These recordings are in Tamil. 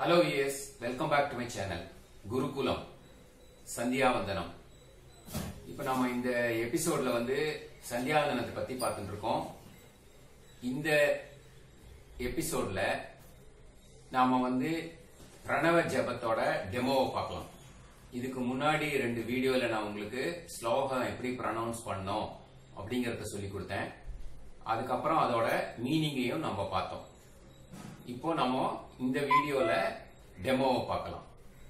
hello yes welcome back to my channel Gurukulam சந்தியாவந்தனம் இப்போ நாம இந்த எபிசோட்ல வந்து சந்தியாவந்தனத்தை பத்தி பார்த்துட்டு இருக்கோம் இந்த எபிசோட்ல நாம வந்து பிரணவ ஜபத்தோட டெமோவை பார்க்கலாம் இதுக்கு முன்னாடி ரெண்டு வீடியோல நான் உங்களுக்கு ஸ்லோகம் எப்படி ப்ரனவுன்ஸ் பண்ணோம் அப்படிங்கறத சொல்லி கொடுத்தேன் அதுக்கப்புறம் அதோட மீனிங்கையும் நம்ம பார்த்தோம் இப்போ நம்ம இந்த வீடியோல டெமோவை பார்க்கலாம்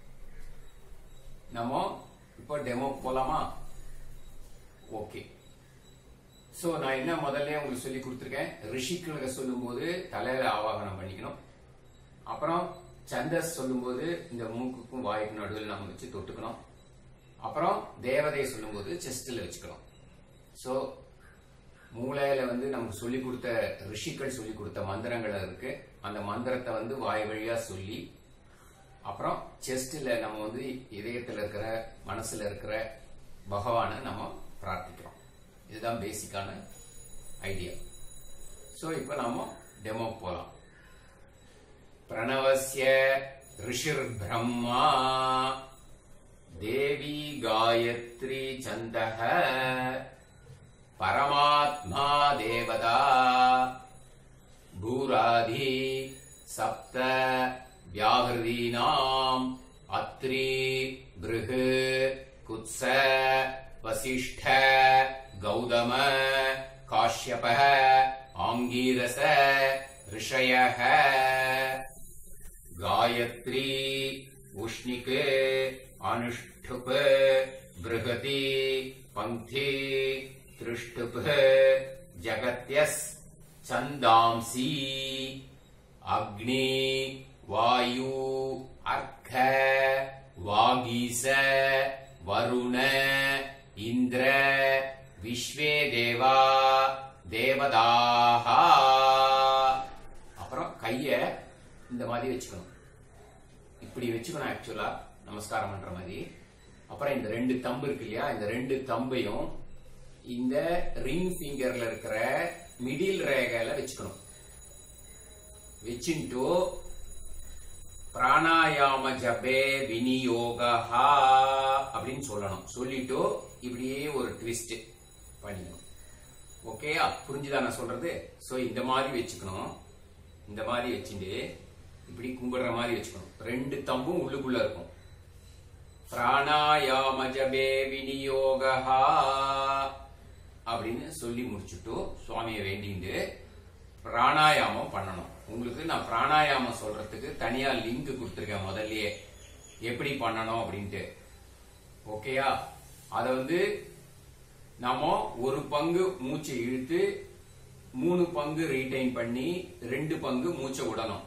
நம்ம இப்போ டெமோ போலாமா ஓகே சோ நான் என்ன முதல்ல உங்களுக்கு சொல்லி கொடுத்துருக்கேன் ரிஷிக்களுக்கு சொல்லும்போது தலையில ஆவாகனம் பண்ணிக்கணும் அப்புறம் சந்தஸ் சொல்லும்போது இந்த மூக்குக்கும் வாய்க்கு நடுவில் நம்ம வச்சு தொட்டுக்கணும் அப்புறம் தேவதையை சொல்லும்போது செஸ்ட்ல வச்சுக்கணும் சோ மூளையில வந்து நமக்கு சொல்லி கொடுத்த ரிஷிகள் சொல்லி கொடுத்த மந்திரங்கள் இருக்கு அந்த மந்திரத்தை வந்து வாய் வழியா சொல்லி அப்புறம் செஸ்ட்ல நம்ம வந்து இதயத்துல இருக்கிற மனசுல இருக்கிற பகவானை நம்ம பிரார்த்திக்கிறோம் இதுதான் பேசிக்கான ஐடியா சோ இப்போ நாம டெமோ போலாம் பிரணவசிய ரிஷிர் பிரம்மா தேவி காயத்ரி சந்தக பரமாத்மா தேவதா भूराधि सप्त व्याहृदीनाम् अत्रि बृह कुत्स वसिष्ठ गौतम काश्यपः आङ्गीरस ऋषयः गायत्री उष्णिक अनुष्ठुप बृहति पङ्क्ति त्रिष्टुप जगत्यस् छन्दांसि अग्नि वायु अर्क वागीस वरुण इन्द्र विश्वे देवा தேவதாக அப்புறம் கைய இந்த மாதிரி வச்சுக்கணும் இப்படி வச்சுக்கணும் ஆக்சுவலா நமஸ்காரம் பண்ற மாதிரி அப்புறம் இந்த ரெண்டு தம்பு இருக்கு இல்லையா இந்த ரெண்டு தம்பையும் இந்த ரிங் ஃபிங்கர்ல இருக்கிற மிடில் ரேகையில வச்சுக்கணும் வச்சுட்டு பிராணாயாம ஜபே விநியோகா அப்படின்னு சொல்லணும் சொல்லிட்டு இப்படியே ஒரு ட்விஸ்ட் பண்ணிக்கணும் ஓகேயா புரிஞ்சுதா நான் சொல்றது சோ இந்த மாதிரி வச்சுக்கணும் இந்த மாதிரி வச்சுட்டு இப்படி கும்பிடுற மாதிரி வச்சுக்கணும் ரெண்டு தம்பும் உள்ளுக்குள்ள இருக்கும் பிராணாயாம ஜபே விநியோகா அப்படின்னு சொல்லி முடிச்சுட்டு சுவாமியை வேண்டிட்டு பிராணாயாமம் பண்ணணும் உங்களுக்கு நான் பிராணாயாமம் சொல்றதுக்கு தனியா லிங்க் கொடுத்துருக்கேன் முதல்லயே எப்படி பண்ணணும் அப்படின்ட்டு ஓகேயா அத வந்து நாம ஒரு பங்கு மூச்சை இழுத்து மூணு பங்கு ரீடைன் பண்ணி ரெண்டு பங்கு மூச்சை விடணும்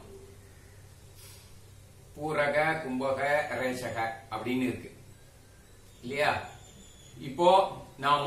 பூரக கும்பக ரேஷக அப்படின்னு இருக்கு இல்லையா இப்போ நாம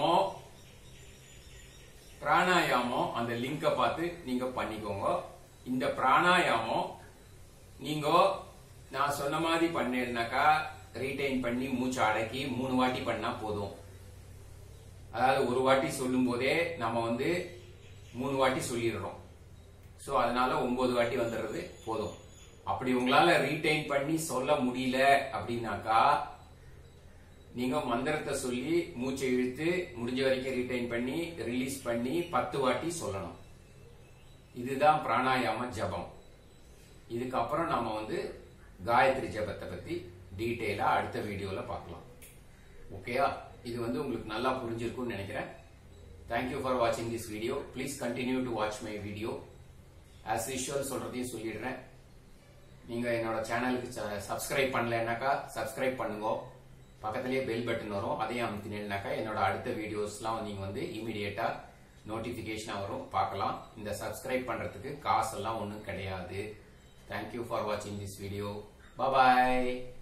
பிராணாயாமம் அந்த லிங்கை பார்த்து நீங்க பண்ணிக்கோங்க இந்த பிராணாயாமம் நீங்க நான் சொன்ன மாதிரி பண்ணேன்னாக்கா ரீடைன் பண்ணி மூச்சு அடக்கி மூணு வாட்டி பண்ணா போதும் அதாவது ஒரு வாட்டி சொல்லும் போதே நம்ம வந்து மூணு வாட்டி சொல்லிடுறோம் ஸோ அதனால ஒன்பது வாட்டி வந்துடுறது போதும் அப்படி உங்களால ரீடைன் பண்ணி சொல்ல முடியல அப்படின்னாக்கா நீங்க மந்திரத்தை சொல்லி மூச்சை இழுத்து முடிஞ்ச வரைக்கும் ரீடைன் பண்ணி ரிலீஸ் பண்ணி பத்து வாட்டி சொல்லணும் இதுதான் பிராணாயாம ஜபம் இதுக்கப்புறம் நாம வந்து காயத்ரி ஜபத்தை பத்தி டீட்டெயிலா அடுத்த வீடியோல பார்க்கலாம் ஓகேயா இது வந்து உங்களுக்கு நல்லா புரிஞ்சிருக்கும்னு நினைக்கிறேன் தேங்க்யூ ஃபார் வாட்சிங் this video please continue to watch my video as usual சொல்றதையும் சொல்லிடுறேன் நீங்க என்னோட சேனலுக்கு சப்ஸ்கிரைப் பண்ணலைன்னாக்கா சப்ஸ்கிரைப் பண்ணுங்க பக்கத்துலயே பெல் பட்டன் வரும் அதையும் அமுத்தினேன்னாக்கா என்னோட அடுத்த வீடியோஸ்லாம் நீங்க வந்து இமீடியட்டா நோட்டிபிகேஷனா வரும் பார்க்கலாம் இந்த சப்ஸ்கிரைப் பண்றதுக்கு காசெல்லாம் ஒன்றும் கிடையாது தேங்க்யூ ஃபார் வாட்சிங் திஸ் வீடியோ பாய்